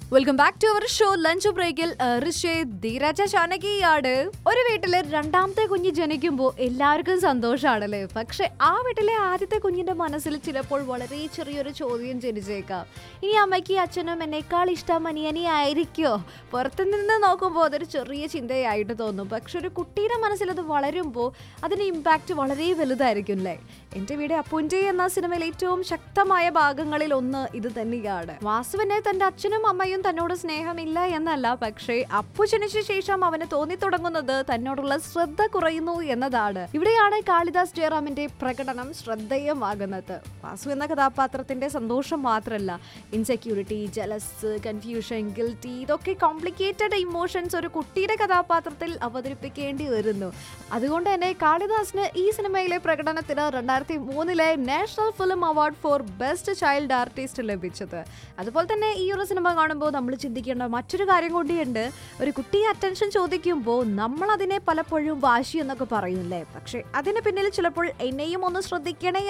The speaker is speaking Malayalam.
welcome back to our show lunch ബ്രേക്കിൽ ധീരജ ചാനകിയാണ് ഒരു വീട്ടില് രണ്ടാമത്തെ കുഞ്ഞ് ജനിക്കുമ്പോൾ എല്ലാവർക്കും സന്തോഷമാണല്ലേ പക്ഷെ ആ വീട്ടിലെ ആദ്യത്തെ കുഞ്ഞിന്റെ മനസ്സിൽ ചിലപ്പോൾ വളരെ ചെറിയൊരു ചോദ്യം ജനിച്ചേക്കാം ഇനി അമ്മയ്ക്ക് അച്ഛനും എന്നേക്കാൾ ഇഷ്ടം അനിയനി ആയിരിക്കോ പുറത്തു നിന്ന് നോക്കുമ്പോൾ അതൊരു ചെറിയ ചിന്തയായിട്ട് തോന്നും പക്ഷെ ഒരു കുട്ടിയുടെ മനസ്സിൽ അത് വളരുമ്പോൾ അതിന്റെ ഇമ്പാക്റ്റ് വളരെ വലുതായിരിക്കും അല്ലേ എന്റെ വീട് അപ്പുൻജെ എന്ന സിനിമയിൽ ഏറ്റവും ശക്തമായ ഭാഗങ്ങളിൽ ഒന്ന് ഇത് തന്നെയാണ് വാസുവിനെ തന്റെ അച്ഛനും അമ്മയും തന്നോട് സ്നേഹമില്ല എന്നല്ല പക്ഷേ അപ്പു ജനിച്ച ശേഷം അവന് തോന്നി തുടങ്ങുന്നത് തന്നോടുള്ള ശ്രദ്ധ കുറയുന്നു എന്നതാണ് ഇവിടെയാണ് കാളിദാസ് ജയറാമിന്റെ പ്രകടനം ശ്രദ്ധേയമാകുന്നത് വാസു എന്ന കഥാപാത്രത്തിന്റെ സന്തോഷം മാത്രമല്ല ഇൻസെക്യൂരിറ്റി ജലസ് കൺഫ്യൂഷൻ ഗിൽറ്റി ഇതൊക്കെ കോംപ്ലിക്കേറ്റഡ് ഇമോഷൻസ് ഒരു കുട്ടിയുടെ കഥാപാത്രത്തിൽ അവതരിപ്പിക്കേണ്ടി വരുന്നു അതുകൊണ്ട് തന്നെ കാളിദാസിന് ഈ സിനിമയിലെ പ്രകടനത്തിന് രണ്ടായിരത്തി മൂന്നിലെ national film award for best child artist ലഭിച്ചത് അതുപോലെ തന്നെ ഈ ഒരു സിനിമ കാണുമ്പോൾ നമ്മൾ ചിന്തിക്കേണ്ട മറ്റൊരു കാര്യം കൂടിയുണ്ട് ഒരു കുട്ടിയെ അറ്റൻഷൻ ചോദിക്കുമ്പോൾ നമ്മൾ അതിനെ പലപ്പോഴും വാശി എന്നൊക്കെ പറയൂല്ലേ പക്ഷെ അതിന് പിന്നിൽ ചിലപ്പോൾ എന്നെയും ഒന്ന് ശ്രദ്ധിക്കണേ